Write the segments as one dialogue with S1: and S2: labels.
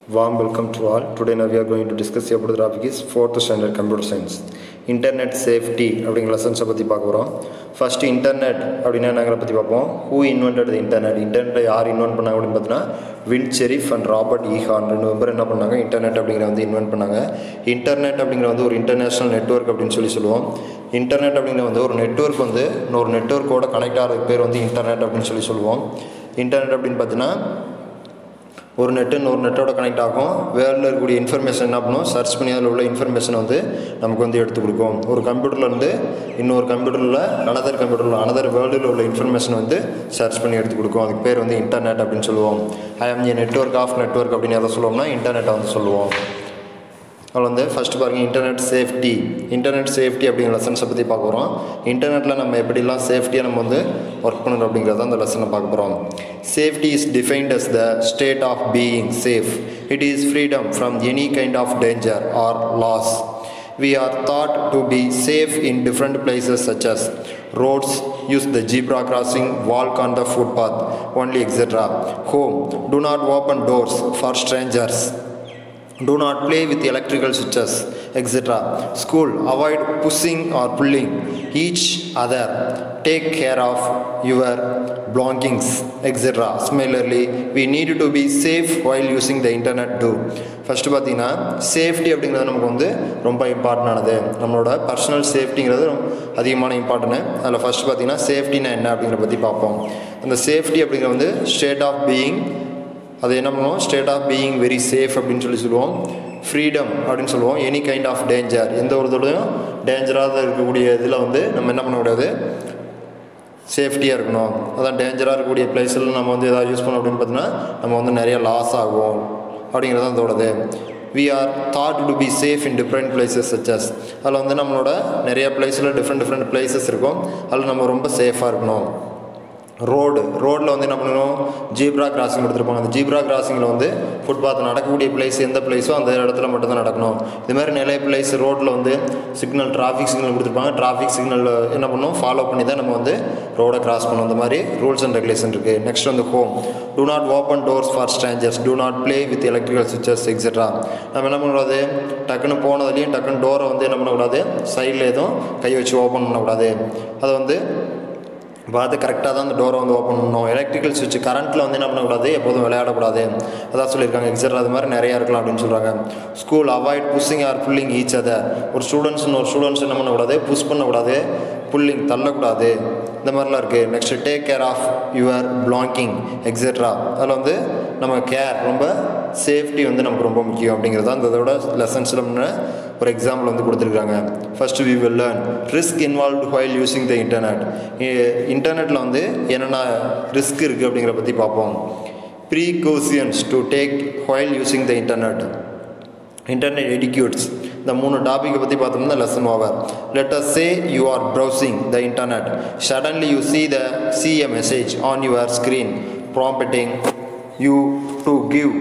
S1: Warm welcome to all. Today now we are going to discuss about the topic is fourth standard computer science. Internet safety அப்படிங்கிற லெசன்ஸை பற்றி பார்க்க போகிறோம் first internet அப்படின்னா என்னங்கிற பற்றி பார்ப்போம் ஹூ இன்வென்டட் இன்டர்நெட் இன்டர்நெட்டை யார் இன்வென்ட் பண்ணாங்க அப்படின்னு பார்த்தீங்கன்னா Vint Cerf and Robert Kahn ரெண்டு பேர் என்ன பண்ணாங்க இன்டர்நெட் அப்படிங்கிற வந்து இன்வென்ட் பண்ணாங்க இன்டர்நெட் அப்படிங்கிற வந்து ஒரு இன்டர்நேஷ்னல் நெட்ஒர்க் அப்படின்னு சொல்லி சொல்லுவோம் இன்டர்நெட் அப்படிங்கிற வந்து ஒரு நெட்ஒர்க் வந்து இன்னொரு நெட்ஒர்க்கோட கனெக்ட் ஆகிறதுக்கு பேர் வந்து இன்டர்நெட் அப்படின்னு சொல்லி சொல்லுவோம் இன்டர்நெட் அப்படின்னு பார்த்தீங்கன்னா ஒரு நெட்டு இன்னொரு நெட்டோட கனெக்ட் ஆகும் வேர்ல்டில் இருக்கக்கூடிய இன்ஃபர்மேஷன் என்ன பண்ணும் சர்ச் பண்ணி அதில் உள்ள இன்ஃபர்மேஷன் வந்து நமக்கு வந்து எடுத்து கொடுக்கும் ஒரு கம்ப்யூட்டர்லேருந்து இன்னொரு கம்ப்யூட்டரில் அனதர் கம்ப்யூட்டரில் அனதர் வேர்ல்டில் உள்ள இன்ஃபர்மேஷன் வந்து சர்ச் பண்ணி எடுத்து கொடுக்கும் அதுக்கு பேர் வந்து இன்டர்நெட் அப்படின்னு சொல்லுவோம் I am a network of network அப்படின்னு எதை சொல்லுவோம்னா இன்டர்நெட்டை வந்து சொல்லுவோம் அதில் வந்து ஃபஸ்ட்டு பாருங்கள் இன்டர்நெட் சேஃப்டி இன்டர்நெட் சேஃப்டி அப்படிங்கிற லெசன்ஸை பற்றி பார்க்க போகிறோம் இன்டர்நெட்டில் நம்ம எப்படிலாம் சேஃப்டியாக நம்ம வந்து ஒர்க் பண்ணணும் அப்படிங்கிறத அந்த லெசனை பார்க்க போகிறோம் safety is defined as the state of being safe it is freedom from any kind of danger or loss we are thought to be safe in different places such as roads use the zebra crossing walk on the footpath only etc home do not open doors for strangers do not play with electrical switches etc school avoid pushing or pulling each other take care of your belongings etc similarly we need to be safe while using the internet too first பார்த்தீங்கன்னா safety அப்படிங்கிறது நமக்கு வந்து ரொம்ப இம்பார்ட்டண்டானது நம்மளோட personal சேஃப்டிங்கிறது அதிகமான important அதில் first பார்த்தீங்கன்னா சேஃப்டினா என்ன அப்படிங்கிறத பற்றி பார்ப்போம் அந்த சேஃப்டி அப்படிங்கிறது வந்து ஸ்டேட் ஆஃப் பீயிங் அது என்ன பண்ணுவோம் state of being very safe அப்படின்னு சொல்லி சொல்லுவோம் ஃப்ரீடம் அப்படின்னு சொல்லுவோம் எனி கைண்ட் ஆஃப் டேஞ்சர் எந்த ஒரு தோடையும் டேஞ்சராக இருக்கக்கூடிய இதில் வந்து நம்ம என்ன பண்ணக்கூடாது சேஃப்டியாக இருக்கணும் அதான் டேஞ்சராக இருக்கக்கூடிய பிளேஸில் நம்ம வந்து எதாவது யூஸ் பண்ணோம் அப்படின்னு பார்த்தீங்கன்னா நம்ம வந்து நிறைய லாஸ் ஆகும் அப்படிங்கிறது தான் அதோடது we are thought to be safe in different places such as அதில் வந்து நம்மளோட நிறைய பிளேஸில் டிஃப்ரெண்ட் டிஃப்ரெண்ட் பிளேசஸ் இருக்கும் அதில் நம்ம ரொம்ப சேஃபாக இருக்கணும் ரோடு ரோட்டில் வந்து என்ன பண்ணணும் ஜீப்ரா கிராசிங் கொடுத்துருப்பாங்க அந்த ஜீப்ரா கிராசிங்கில் வந்து ஃபுட்பாத் நடக்கக்கூடிய பிளேஸ் எந்த பிளேஸோ அந்த இடத்துல மட்டும்தான் நடக்கணும் இது மாதிரி நிறைய பிளேஸ் ரோட்டில் வந்து சிக்னல் டிராஃபிக் சிக்னல் கொடுத்துருப்பாங்க டிராஃபிக் சிக்னல் என்ன பண்ணணும் ஃபாலோ பண்ணி தான் நம்ம வந்து ரோடை கிராஸ் பண்ணணும் அந்த மாதிரி ரூல்ஸ் அண்ட் ரெகுலேஷன் இருக்குது நெக்ஸ்ட் வந்து home do not open doors for strangers do not play with electrical switches etcetera நம்ம என்ன பண்ணக்கூடாது டக்குன்னு போனதுலேயும் டக்குன்னு டோரை வந்து என்ன பண்ணக்கூடாது சைடில் எதுவும் கை வச்சு ஓப்பன் பண்ணக்கூடாது அதை வந்து பார்த்து கரெக்டாக தான் அந்த டோரை வந்து ஓப்பன் பண்ணணும் எலக்ட்ரிக்கல் சுவிட்ச் கரண்ட்டில் வந்து என்ன பண்ணக்கூடாது எப்போதும் விளையாடக்கூடாது அதான் சொல்லியிருக்காங்க எக்ஸட்ரா அது மாதிரி நிறையா இருக்கலாம் அப்படின்னு சொல்கிறாங்க school avoid pushing or pulling each அதை ஒரு ஸ்டூடெண்ட்ஸ் ஒரு ஸ்டூடெண்ட்ஸ் என்ன பண்ணக்கூடாது புஷ் பண்ணக்கூடாது புல்லிங் தள்ளக்கூடாது இந்த மாதிரிலாம் இருக்குது next take care of your belongings etcetera அதில் வந்து நம்ம கேர் ரொம்ப சேஃப்டி வந்து நமக்கு ரொம்ப முக்கியம் அப்படிங்கிறது தான் இதோட லெசன்ஸில் ஒரு எக்ஸாம்பிள் வந்து கொடுத்துருக்காங்க first we will learn risk involved while using the internet இன்டர்நெட்டில் வந்து என்னென்ன ரிஸ்க் இருக்குது அப்படிங்கிற பற்றி பார்ப்போம் precautions to take while using the internet internet etiquettes இந்த மூணு டாப்பிக்கை பற்றி பார்த்தோம்னா lesson over let us say you are browsing the internet suddenly you see the see a message on your screen prompting you to give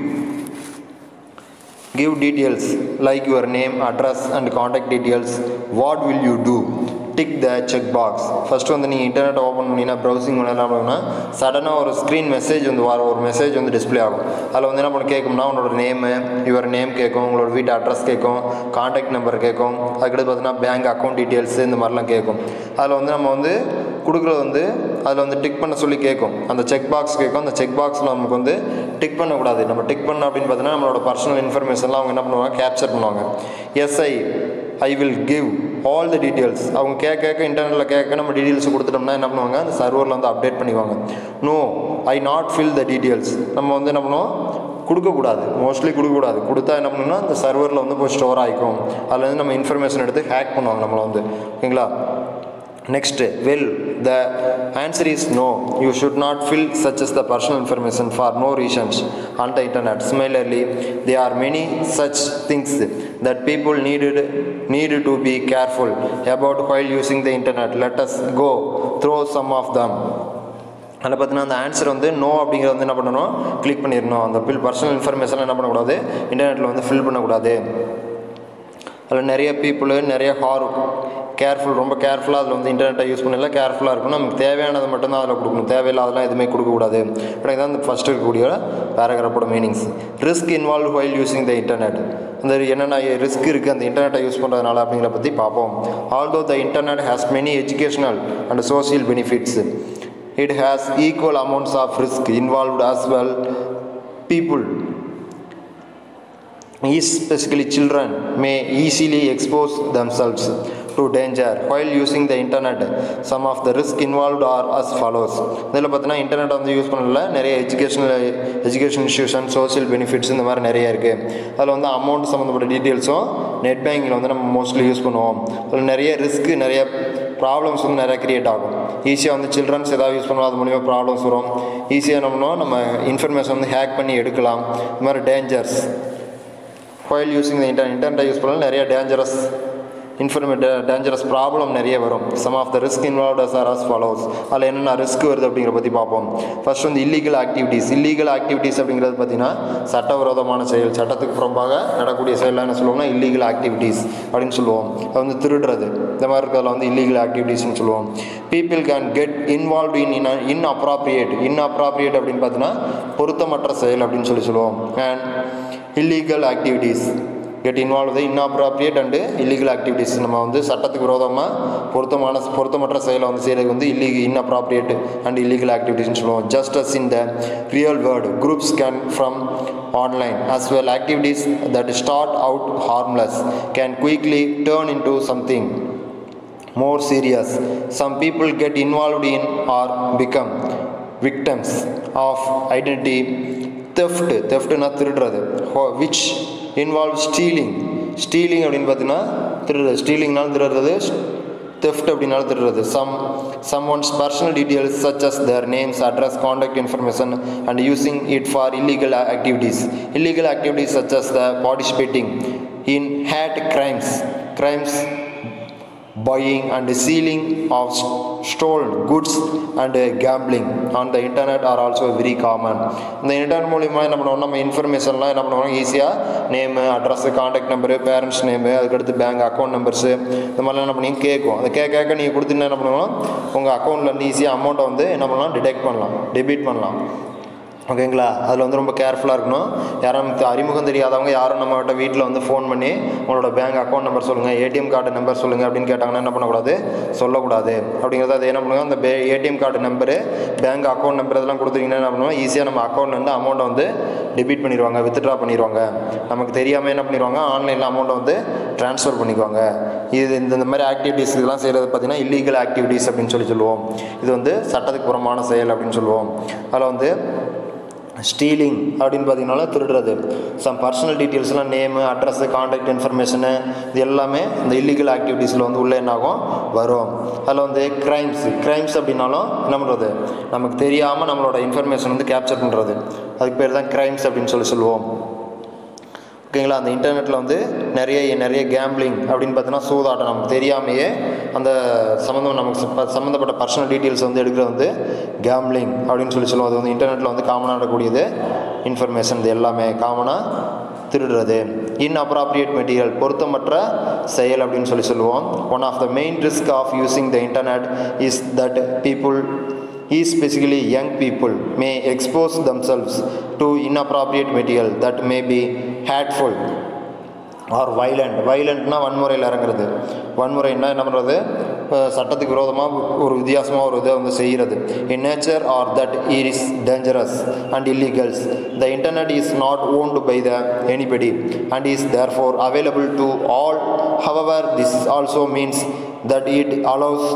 S1: give details like your name address and contact details what will you do tick the check box first வந்து நீங்கள் internet open பண்ணிங்கன்னா browsing பண்ணலாம்னா சடனாக ஒரு screen message வந்து வர ஒரு message வந்து டிஸ்பிளே ஆகும் அதில் வந்து என்ன பண்ண கேட்கும்னா உங்களோட நேமு யுவர் நேம் கேட்கும் உங்களோட வீட்டு அட்ரஸ் கேட்கும் காண்டாக்ட் நம்பர் கேட்கும் அதுக்கடுத்து பார்த்தீங்கன்னா பேங்க் அக்கௌண்ட் டீட்டெயில்ஸ் இந்த மாதிரிலாம் கேட்கும் அதில் வந்து நம்ம வந்து கொடுக்குறது வந்து அதில் வந்து டிக் பண்ண சொல்லி கேட்கும் அந்த செக் பாக்ஸ் கேட்கும் அந்த செக் பாக்ஸில் நமக்கு வந்து டிக் பண்ணக்கூடாது நம்ம டிக் பண்ண அப்படின்னு பார்த்தீங்கன்னா நம்மளோட பர்சனல் இன்ஃபர்மேஷன்லாம் அவங்க என்ன பண்ணுவாங்க கேப்சர் பண்ணுவாங்க yes I I will give all the details அவங்க கேட்க கேட்க இன்டர்நெட்டில் கேட்க நம்ம டீட்டெயில்ஸ் கொடுத்துட்டோம்னா என்ன பண்ணுவாங்க அந்த சர்வரில் வந்து அப்டேட் பண்ணிக்குவாங்க no I not fill the details நம்ம வந்து என்ன பண்ணுவோம் கொடுக்கக்கூடாது மோஸ்ட்லி கொடுக்கக்கூடாது கொடுத்தா என்ன பண்ணணும்னா அந்த சர்வரில் வந்து போய் ஸ்டோர் ஆகிக்கும் அதில் வந்து நம்ம இன்ஃபர்மேஷன் எடுத்து ஹேக் பண்ணுவாங்க நம்மளை வந்து ஓகேங்களா next well the answer is no you should not fill such as the personal information for no reasons on the internet similarly there are many such things that people needed need to be careful about while using the internet let us go through some of them அதில் பார்த்தீங்கன்னா அந்த answer வந்து no அப்படிங்கிறது வந்து என்ன பண்ணணும் click பண்ணிடணும் அந்த பில் பர்சனல் இன்ஃபர்மேஷன் என்ன பண்ணக்கூடாது இன்டர்நெட்டில் வந்து ஃபில் பண்ணக்கூடாது அதில் நிறைய பீப்புளு நிறைய ஹார் கேர்ஃபுல் ரொம்ப கேர்ஃபுல்லாக அதில் வந்து இன்டர்நெட்டை யூஸ் பண்ணல கேர்ஃபுல்லாக இருக்கணும் நமக்கு தேவையானது மட்டும்தான் அதில் கொடுக்கணும் தேவையில்லாதெல்லாம் எதுவுமே கொடுக்கக்கூடாது அப்படிங்கிறது தான் இந்த ஃபஸ்ட்டு இருக்கக்கூடிய பேராகிராஃபோட meanings risk involve while using the internet அந்த என்னென்ன ரிஸ்க் இருக்குது அந்த இன்டர்நெட்டை யூஸ் பண்ணுறதுனால அப்படிங்கிற பற்றி பார்ப்போம் although the internet has many educational and social benefits it has equal amounts of risk involved as well people especially children may easily expose themselves to danger while using the internet some of the risk involved are as follows இதில் பார்த்தீங்கன்னா internet வந்து use பண்ணல நிறைய educational education institution social benefits இந்த மாதிரி நிறைய இருக்குது அதில் வந்து அமௌண்ட் சம்மந்தப்பட்ட டீட்டெயில்ஸும் நெட் பேங்கிங்கில் வந்து நம்ம மோஸ்ட்லி யூஸ் பண்ணுவோம் அதில் நிறைய ரிஸ்க்கு நிறைய ப்ராப்ளம்ஸ் வந்து நிறையா க்ரியேட் ஆகும் ஈஸியாக வந்து சில்ட்ரன்ஸ் ஏதாவது யூஸ் பண்ணுவோம் அது மூலிமா ப்ராப்ளம்ஸ் வரும் ஈஸியாக என்ன பண்ணுவோம் நம்ம இன்ஃபர்மேஷன் வந்து ஹேக் பண்ணி எடுக்கலாம் இந்த மாதிரி dangers while using the inter இன்டர்நெட்டை யூஸ் பண்ணாலும் நிறைய டேஞ்சரஸ் இன்ஃபர்மேட் டேஞ்சரஸ் ப்ராப்ளம் நிறைய வரும் some of the risk involve are as follows அதில் என்னென்ன ரிஸ்க் வருது அப்படிங்கிற பற்றி பார்ப்போம் ஃபர்ஸ்ட் வந்து இல்லீகல் ஆக்டிவிட்டீஸ் இல்லீகல் ஆக்டிவிட்டீஸ் அப்படிங்கிறது பார்த்தீங்கன்னா சட்டவிரோதமான செயல் சட்டத்துக்கு புறம்பாக நடக்கூடிய செயல் என்ன சொல்லுவோம்னா இல்லீகல் ஆக்டிவிட்டீஸ் அப்படின்னு சொல்லுவோம் அது வந்து திருடுறது இந்த மாதிரி இருக்கிறதுல வந்து இல்லீகல் ஆக்டிவிட்டீஸ்னு சொல்லுவோம் people can get involve in in inappropriate inappropriate அப்படின்னு பார்த்தீங்கன்னா பொருத்தமற்ற செயல் அப்படின்னு சொல்லி சொல்லுவோம் and illegal activities get involve inappropriate and illegal activities நம்ம வந்து சட்டத்துக்கு விரோதமாக பொருத்தமான பொருத்தமற்ற செயலை வந்து செய்கிறது வந்து இல்லீக இன்அப்ராப்ரியேட் அண்ட் இல்லீகல் ஆக்டிவிட்டீஸ்னு சொல்லுவோம் just as in the real world groups can from online as well activities that start out harmless can quickly turn into something more serious some people get involved in or become victims of identity theft theftனா திருடுறது Ho- which involves stealing stealing அப்படின்னு பார்த்தீங்கன்னா திருடுறது ஸ்டீலிங்னாலும் திருடுறது theft அப்படின்னாலும் திருடுறது some someone's personal details such as their names address contact information and using it for illegal activities illegal activities such as the participating in hate crimes crimes buying and selling of st- stolen goods and uh, gambling on the internet are also very common இந்த internet மூலிமா என்ன பண்ணுவோம் நம்ம இன்ஃபர்மேஷன்லாம் என்ன பண்ணுவோம் ஈஸியாக name address contact number parents name அதுக்கடுத்து பேங்க் அக்கௌண்ட் நம்பர்ஸு இந்த மாதிரிலாம் என்ன பண்ணி கேட்கும் அதை கேட்க கேட்க நீங்கள் கொடுத்தீங்கன்னா என்ன பண்ணுவோம் உங்கள் அக்கௌண்ட்லேருந்து ஈஸியாக அமௌண்ட்டை வந்து என்ன பண்ணலாம் டிடெக்ட் பண்ணலாம் டெபிட் பண்ணலாம் ஓகேங்களா அதில் வந்து ரொம்ப கேர்ஃபுல்லாக இருக்கணும் யாரும் நமக்கு அறிமுகம் தெரியாதவங்க யாரும் நம்மகிட்ட வீட்டில் வந்து ஃபோன் பண்ணி உங்களோட பேங்க் அக்கௌண்ட் நம்பர் சொல்லுங்கள் ஏடிஎம் கார்டு நம்பர் சொல்லுங்கள் அப்படின்னு கேட்டாங்கன்னா என்ன பண்ணக்கூடாது சொல்லக்கூடாது அப்படிங்கிறத அது என்ன பண்ணுவோம் அந்த பே ATM card number bank account number இதெல்லாம் கொடுத்தீங்கன்னா என்ன பண்ணுவோம் ஈஸியாக நம்ம அக்கௌண்ட்லேருந்து அமௌண்ட்டை வந்து டெபிட் பண்ணிடுவாங்க வித்ட்ரா பண்ணிடுவாங்க நமக்கு தெரியாமல் என்ன பண்ணிடுவாங்க ஆன்லைனில் அமௌண்ட்டை வந்து ட்ரான்ஸ்ஃபர் பண்ணிக்குவாங்க இது இந்த இந்த மாதிரி ஆக்டிவிட்டீஸ் இதெல்லாம் செய்கிறது பார்த்தீங்கன்னா இல்லீகல் ஆக்டிவிட்டீஸ் அப்படின்னு சொல்லி சொல்லுவோம் இது வந்து சட்டத்துக்கு புறமான செயல் அப்படின்னு சொல்லுவோம் அதில் வந்து ஸ்டீலிங் அப்படின்னு பார்த்தீங்கன்னா திருடுறது சம் பர்சனல் டீட்டெயில்ஸ்லாம் நேமு அட்ரஸு காண்டாக்ட் இன்ஃபர்மேஷனு இது எல்லாமே இந்த இல்லீகல் ஆக்டிவிட்டீஸில் வந்து உள்ளே என்னாகும் வரும் அதில் வந்து க்ரைம்ஸ் க்ரைம்ஸ் அப்படின்னாலும் என்ன பண்ணுறது நமக்கு தெரியாமல் நம்மளோட இன்ஃபர்மேஷன் வந்து கேப்சர் பண்ணுறது அதுக்கு பேர் தான் க்ரைம்ஸ் அப்படின்னு சொல்லி சொல்லுவோம் ஓகேங்களா அந்த இன்டர்நெட்டில் வந்து நிறைய நிறைய கேம்பிளிங் அப்படின்னு பார்த்தீங்கன்னா சூதாட்டம் நமக்கு தெரியாமையே அந்த சம்மந்தம் நமக்கு ச- சம்மந்தப்பட்ட பர்சனல் டீட்டெயில்ஸ் வந்து எடுக்கிறது வந்து கேம்பிளிங் அப்படின்னு சொல்லி சொல்லுவோம் அது வந்து இன்டர்நெட்டில் வந்து காமனாக நடக்கக்கூடியது இன்ஃபர்மேஷன் இது எல்லாமே காமனாக திருடுறது இன்அப்ராப்ரியேட் மெட்டீரியல் பொருத்தமற்ற செயல் அப்படின்னு சொல்லி சொல்லுவோம் one of the main risk of using the internet is that people especially young people may expose themselves to inappropriate material that may be hateful or violent வைலண்ட்னா வன்முறையில் இறங்குறது வன்முறைன்னா என்ன பண்ணுறது சட்டத்துக்கு விரோதமாக ஒரு வித்தியாசமாக ஒரு இதை வந்து செய்கிறது in nature or that is dangerous and illegals the internet is not owned by the anybody and is therefore available to all however this also means that it allows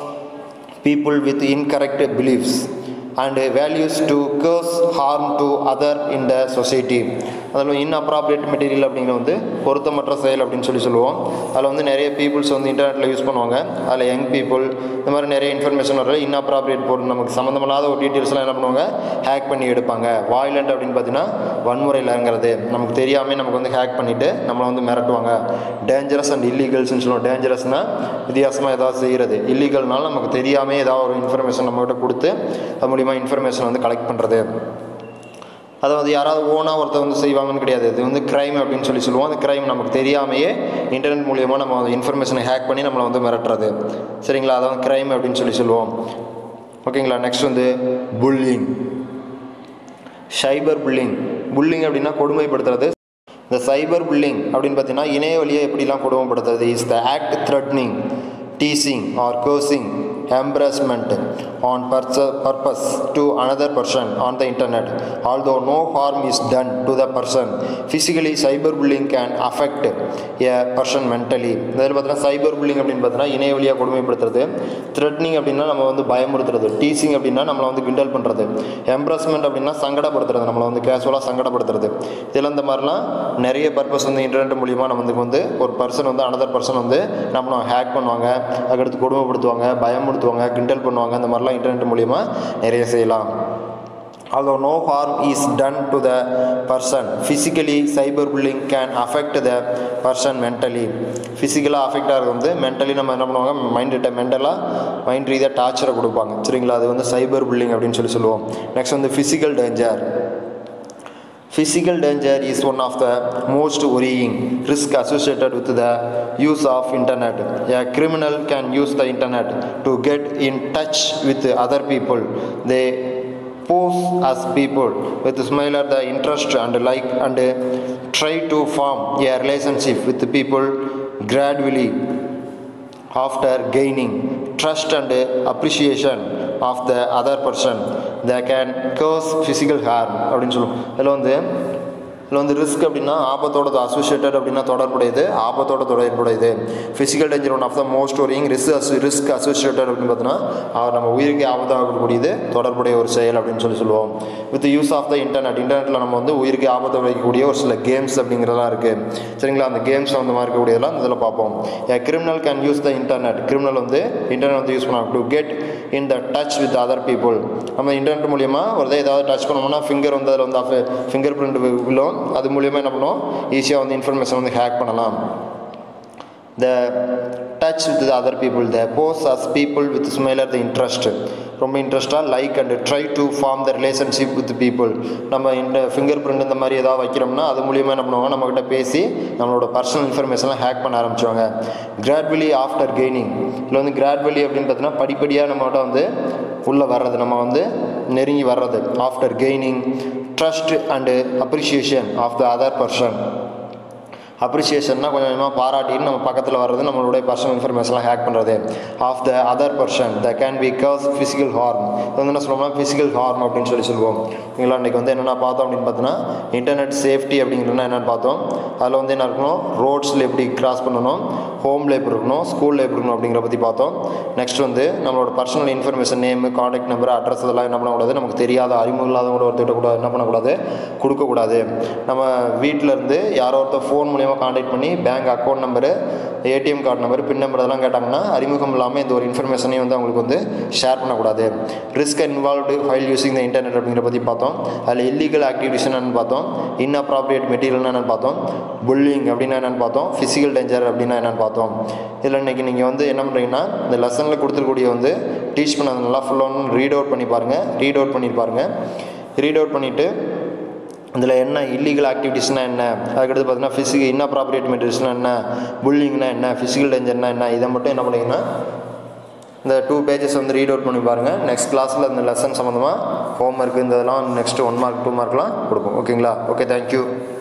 S1: people with incorrect beliefs and values to cause harm to other in the society அதில் inappropriate material அப்படிங்கிறது வந்து பொருத்தமற்ற செயல் அப்படின்னு சொல்லி சொல்லுவோம் அதில் வந்து நிறைய பீப்புள்ஸ் வந்து இன்டர்நெட்டில் யூஸ் பண்ணுவாங்க அதில் யங் பீப்புள் இந்த மாதிரி நிறைய இன்ஃபர்மேஷன் வர இன்அப்ராப்ரியேட் பொருள் நமக்கு சம்மந்தமில்லாத ஒரு டீட்டெயில்ஸ்லாம் என்ன பண்ணுவாங்க ஹேக் பண்ணி எடுப்பாங்க வாய்லண்ட் அப்படின்னு பார்த்தீங்கன்னா வன்முறையில் இறங்குறது நமக்கு தெரியாமல் நமக்கு வந்து ஹேக் பண்ணிவிட்டு நம்மளை வந்து மிரட்டுவாங்க டேஞ்சரஸ் அண்ட் இல்லீகல்ஸ்னு சொல்லுவோம் டேஞ்சரஸ்னால் வித்தியாசமாக ஏதாவது செய்கிறது இல்லீகல்னால நமக்கு தெரியாமல் ஏதாவது ஒரு இன்ஃபர்மேஷன் நம்மகிட்ட கொடுத்து அது மூலிமா இன்ஃபர்மேஷன் வந்து கலெக்ட் பண்ணுறது அதை வந்து யாராவது ஓனாக ஒருத்தர் வந்து செய்வாங்கன்னு கிடையாது இது வந்து க்ரைம் அப்படின்னு சொல்லி சொல்லுவோம் அந்த க்ரைம் நமக்கு தெரியாமையே இன்டர்நெட் மூலியமாக நம்ம அந்த இன்ஃபர்மேஷனை ஹேக் பண்ணி நம்மளை வந்து மிரட்டுறது சரிங்களா அதை வந்து க்ரைம் அப்படின்னு சொல்லி சொல்லுவோம் ஓகேங்களா நெக்ஸ்ட் வந்து புல்லிங் சைபர் புல்லிங் புல்லிங் அப்படின்னா கொடுமைப்படுத்துறது இந்த சைபர் புல்லிங் அப்படின்னு பார்த்தீங்கன்னா இணைய வழியை எப்படிலாம் கொடுமைப்படுத்துறது is the act threatening teasing or causing embarrassment on purso- purpose to another person on the internet although no harm is done to the person physically cyberbullying can affect a person mentally இதில் பார்த்தீங்கன்னா cyber bullying அப்படின்னு பார்த்தீங்கன்னா இணைய வழியாக கொடுமைப்படுத்துறது threatening அப்படின்னா நம்ம வந்து பயமுறுத்துறது teasing அப்படின்னா நம்மளை வந்து கிண்டல் பண்ணுறது எம்ப்ரஸ்மெண்ட் அப்படின்னா சங்கடப்படுத்துறது நம்மளை வந்து கேஷுவலாக சங்கடப்படுத்துறது இதெல்லாம் இந்த மாதிரிலாம் நிறைய பர்பஸ் வந்து இன்டர்நெட் மூலிமா நமக்கு வந்து ஒரு பர்சன் வந்து அனதர் பர்சன் வந்து நம்மளை ஹேக் பண்ணுவாங்க அதுக்கடுத்து கொடுமைப்படுத்துவாங்க பயமுறுத்துவாங்க கிண்டல் பண்ணுவாங்க அந்த மாதிரிலாம் இன்டர்நெட் மூலிமா நிறைய செய்யலாம் although no harm is done to the person physically cyberbullying can affect the person mentally ஃபிசிக்கலாக அஃபெக்ட் ஆகிறது வந்து மென்டலி நம்ம என்ன பண்ணுவாங்க மைண்ட் மென்டலாக மைண்ட் ரீதியாக டார்ச்சரை கொடுப்பாங்க சரிங்களா அது வந்து சைபர் புல்லிங் அப்படின்னு சொல்லி சொல்லுவோம் நெக்ஸ்ட் வந்து physical danger Physical danger is one of the most worrying risk associated with the use of internet. A criminal can use the internet to get in touch with other people. They pose as people with smile at the interest and like and try to form a relationship with the people gradually after gaining trust and appreciation of the other person they can cause physical harm அப்படின்னு சொல்லுவோம் இதில் வந்து இதில் வந்து risk அப்படின்னா ஆபத்தோட associated அப்படின்னா தொடர்புடையது ஆபத்தோட தொடர்புடையது physical danger one of the most worrying risk risk associated அப்படின்னு பார்த்தீங்கன்னா அவர் நம்ம உயிருக்கு ஆபத்தாகக்கூடியது தொடர்புடைய ஒரு செயல் அப்படின்னு சொல்லி சொல்லுவோம் with use of the internet இன்டர்நெட்டில் நம்ம வந்து உயிருக்கு ஆபத்தை வைக்கக்கூடிய ஒரு சில கேம்ஸ் அப்படிங்கிறதெல்லாம் இருக்குது சரிங்களா அந்த கேம்ஸ் அந்த மாதிரி இருக்கக்கூடியதெல்லாம் இதில் பார்ப்போம் a criminal can use the internet criminal வந்து இன்டர்நெட் வந்து யூஸ் பண்ணலாம் to get in the touch with other people நம்ம இன்டர்நெட் மூலியமாக ஒரு ஏதாவது டச் பண்ணோம்னா ஃபிங்கர் வந்து அதில் வந்து ஃபிங்கர் பிரிண்ட் விழும் அது மூலியமாக என்ன பண்ணுவோம் ஈஸியாக வந்து இன்ஃபர்மேஷன் வந்து ஹேக் பண்ணலாம் the touch with the other people the pose as people with smile at the interest ரொம்ப இன்ட்ரெஸ்ட்டாக like and try to form the relationship with people நம்ம இந்த ஃபிங்கர் பிரிண்ட் இந்த மாதிரி ஏதாவது வைக்கிறோம்னா அது மூலியமாக என்ன பண்ணுவாங்க நம்மக்கிட்ட பேசி நம்மளோட பர்சனல் இன்ஃபர்மேஷன்லாம் ஹேக் பண்ண ஆரம்பிச்சுவாங்க கிராட்வலி ஆஃப்டர் கெய்னிங் இதில் வந்து கிராட்வலி அப்படின்னு பார்த்தீங்கன்னா படிப்படியாக நம்மகிட்ட வந்து உள்ளே வர்றது நம்ம வந்து நெருங்கி வர்றது after gaining trust and appreciation of the other person அப்ரிசியேஷன்னா கொஞ்சம் கொஞ்சமாக பாராட்டின்னு நம்ம பக்கத்தில் வர்றது நம்மளுடைய பர்சனல் இன்ஃபர்மேஷன்லாம் ஹேக் பண்ணுறது of the other person the can be cause physical harm இது வந்து என்ன சொல்லுவோம்னா ஃபிசிக்கல் ஹார்ம் அப்படின்னு சொல்லி சொல்லுவோம் ஓகேங்களா இன்றைக்கி வந்து என்னென்ன பார்த்தோம் அப்படின்னு பார்த்தோன்னா இன்டர்நெட் சேஃப்டி அப்படிங்கிறதுனா என்னென்னு பார்த்தோம் அதில் வந்து என்ன இருக்கணும் ரோட்ஸில் எப்படி கிராஸ் பண்ணணும் ஹோமில் எப்படி இருக்கணும் ஸ்கூலில் எப்படி இருக்கணும் அப்படிங்கிற பற்றி பார்த்தோம் நெக்ஸ்ட் வந்து நம்மளோட personal information name contact number address இதெல்லாம் என்ன பண்ணக்கூடாது நமக்கு தெரியாத அறிமுகம் இல்லாதவங்க ஒருத்தர் கூட என்ன பண்ணக்கூடாது கொடுக்கக்கூடாது நம்ம வீட்டில் இருந்து யாரோ ஒருத்தர் ஃபோன் மூலியமாக காண்டாக்ட் பண்ணி bank account number ATM card number pin number அதெல்லாம் கேட்டாங்கன்னா அறிமுகம் இல்லாமல் இந்த ஒரு இன்ஃபர்மேஷனையும் வந்து அவங்களுக்கு வந்து ஷேர் பண்ணக்கூடாது risk involved while using the internet அப்படிங்கிற பற்றி பார்த்தோம் அதில் இல்லீகல் ஆக்டிவிட்டிஸ் என்னென்னு பார்த்தோம் இன்அப்ராப்ரியேட் மெட்டீரியல்னா என்னென்னு பார்த்தோம் புல்லிங் அப்படின்னா என்னென்னு பார்த்தோம் ஃபிசிக்கல் டேஞ்சர் அப்படின்னா என்னென்னு பார்த்தோம் இதில் இன்றைக்கி நீங்கள் வந்து என்ன பண்ணுறீங்கன்னா இந்த லெசனில் கொடுத்துருக்கூடிய வந்து டீச் பண்ணது நல்லா ஃபுல்லாக ரீட் அவுட் பண்ணி பாருங்கள் ரீட் அவுட் பண்ணி பாருங்கள் ரீட் அவுட் பண்ணிவிட்டு இதில் என்ன இல்லீகல் ஆக்டிவிட்டீஸ்னால் என்ன அதுக்கடுத்து பார்த்தீங்கன்னா ஃபிசிக்கல் இன்அப்ராப்ரியேட் மெட்டீரியல்ஸ்னால் என்ன புல்லிங்னா என்ன ஃபிசிக்கல் டேஞ்சர்னா என்ன இதை மட்டும் என்ன பண்ணிங்கன்னா இந்த டூ பேஜஸ் வந்து ரீட் அவுட் பண்ணி பாருங்கள் நெக்ஸ்ட் கிளாஸில் இந்த லெசன் சம்மந்தமாக ஹோம் ஒர்க் இந்த இதெல்லாம் நெக்ஸ்ட் ஒன் மார்க் டூ மார்க்லாம் கொடுப்போம் ஓகேங்களா ஓகே தேங்க்யூ